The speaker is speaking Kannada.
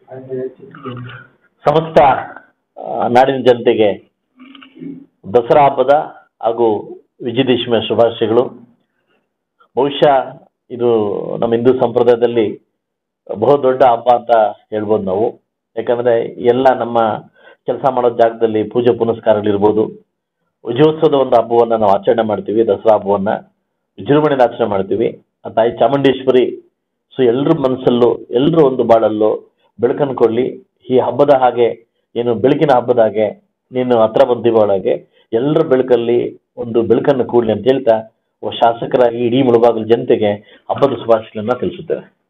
ಸಮಸ್ತ ಆ, ನಾಡಿನ ಜನತೆಗೆ ದಸರಾ ಹಬ್ಬದ ಹಾಗೂ ವಿಜಯದಶಮಿಯ ಶುಭಾಶಯಗಳು ಬಹುಶಃ ಇದು ನಮ್ಮ ಹಿಂದೂ ಸಂಪ್ರದಾಯದಲ್ಲಿ ಬಹು ದೊಡ್ಡ ಹಬ್ಬ ಅಂತ ಹೇಳ್ಬೋದು ನಾವು ಯಾಕಂದ್ರೆ ಎಲ್ಲ ನಮ್ಮ ಕೆಲಸ ಮಾಡೋ ಜಾಗದಲ್ಲಿ ಪೂಜೆ ಪುನಸ್ಕಾರಗಳಿರ್ಬೋದು ವಿಜಯೋತ್ಸವದ ಒಂದು ಹಬ್ಬವನ್ನ ನಾವು ಆಚರಣೆ ಮಾಡ್ತೀವಿ ದಸರಾ ಹಬ್ಬವನ್ನ ವಿಜೃಂಭಣೆಯಿಂದ ಆಚರಣೆ ಮಾಡ್ತೀವಿ ಆ ತಾಯಿ ಚಾಮುಂಡೇಶ್ವರಿ ಸೊ ಎಲ್ಲರ ಮನಸ್ಸಲ್ಲೂ ಎಲ್ಲರ ಒಂದು ಬಾಳಲ್ಲೂ ಬೆಳಕನ್ನು ಕೊಡ್ಲಿ ಈ ಹಬ್ಬದ ಹಾಗೆ ಏನು ಬೆಳಕಿನ ಹಬ್ಬದ ಹಾಗೆ ನೀನು ಹತ್ರ ಬಂದಿವ ಒಳಗೆ ಎಲ್ಲರ ಬೆಳಕಲ್ಲಿ ಒಂದು ಬೆಳಕನ್ನು ಕೂಡಲಿ ಅಂತ ಹೇಳ್ತಾ ಒಬ್ಬ ಶಾಸಕರಾಗಿ ಇಡೀ ಮುಳಬಾಗಿಲು ಜನತೆಗೆ ಹಬ್ಬದ ಶುಭಾಶಯಗಳನ್ನ ತಿಳಿಸುತ್ತೇವೆ